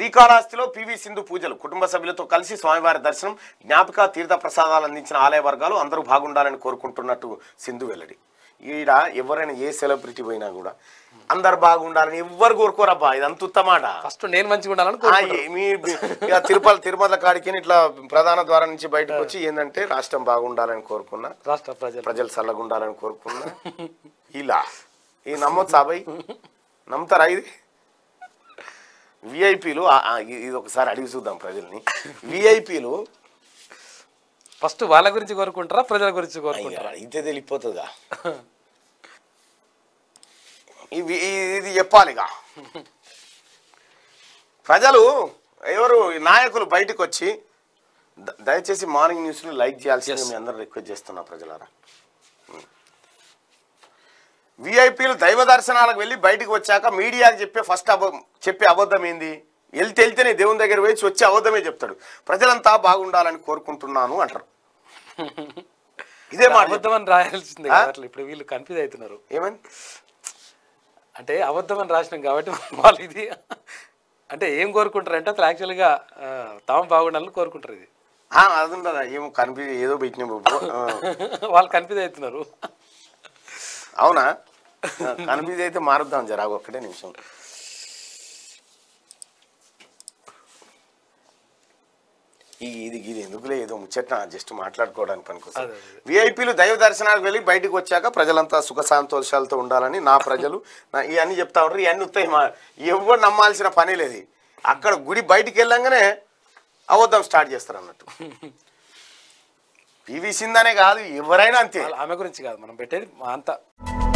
శ్రీకాళహస్తిలో PV Sindhu పూజలు కుటుంబ సభ్యులతో కలిసి స్వామివారి దర్శనం జ్ఞాపిక తీర్థ ప్రసాదాలు అందించిన ఆలయ వర్గాలు అందరూ బాగుండాలని కోరుకుంటున్నట్టు సింధు వెల్లడి ఈడ ఎవరైనా ఏ సెలబ్రిటీ పోయినా కూడా అందరు బాగుండాలని ఎవ్వరు కోరుకోరబ్బా ఇది అంత ఉత్తమాట ఫస్ట్ నేను మంచిగా ఉండాలని ఆ, కోరుకుంటా. ఏ- మీ ఇక తిరుపతి తిరుమల కాడికి ఇట్లా ప్రధాన ద్వారం నుంచి బయటకు వచ్చి ఏంటంటే రాష్ట్రం బాగుండాలని కోరుకున్నా రాష్ట్ర ప్రజలు ప్రజలు చల్లగా ఉండాలని కోరుకున్నా ఇలా ఈ నమ్మొచ్చు అబ్బాయి నమ్ముతారా ఇది విఐపీలు ఇది ఒకసారి అడిగి చూద్దాం ప్రజల్ని విఐపీలు ఫస్ట్ వాళ్ళ గురించి కోరుకుంటారా ప్రజల గురించి కోరుకుంటారా అయితే తెలిసిపోతుందిగా ఇవి ఇది చెప్పాలిగా ప్రజలు ఎవరు ఈ నాయకులు బయటకు వచ్చి ద- దయచేసి మార్నింగ్ న్యూస్ని లైక్ చేయాల్సింది మీ అందరూ రిక్వెస్ట్ చేస్తున్నా ప్రజలారా విఐపీలు దైవ దర్శనాలకు వెళ్ళి బయటకు వచ్చాక మీడియాకి చెప్పే ఫస్ట్ అబ చెప్పే అబద్ధం ఏంది వెళ్తే వెళ్తేనే దేవుని దగ్గర వేసి వచ్చి అబద్ధమే చెప్తాడు ప్రజలంతా బాగుండాలని కోరుకుంటున్నాను అంటారు ఇదే మాట అబద్ధం అని రాయాల్సిందే కదా అట్లా ఇప్పుడు వీళ్ళు కన్ఫ్యూజ్ అవుతున్నారు ఏమని అంటే అబద్ధం అని రాసినాం కాబట్టి వాళ్ళు ఇది అంటే ఏం కోరుకుంటారు అంటే అసలు యాక్చువల్గా ఆ, తాము బాగుండాలని కోరుకుంటారు ఇది ఆ, అది ఉండదా ఏమో కనిపి ఏదో పెట్టిన వాళ్ళు కన్ఫ్యూజ్ అవుతున్నారు అవునా కనిపిది అయితే మారుద్దాం జరా ఒక్కటే నిమిషం ఈ ఇది ఇది ఎందుకులే ఏదో ముచ్చట జస్ట్ మాట్లాడుకోవడానికి పనికొస్తుంది అదే, అదే. విఐపీలు దైవ దర్శనాలకు వెళ్ళి బయటకు వచ్చాక ప్రజలంతా సుఖ సంతోషాలతో ఉండాలని నా ప్రజలు నా ఇవన్నీ చెప్తా ఉంటారు ఇవన్నీ వస్తాయి మా ఎవరు నమ్మాల్సిన పని లేదు అక్కడ గుడి బయటికి వెళ్ళంగానే అబద్ధం స్టార్ట్ చేస్తారు అన్నట్టు పివి సింధనే కాదు ఎవరైనా అంతే వాళ్ళ ఆమె గురించి కాదు మనం పెట్టేది మా అంతా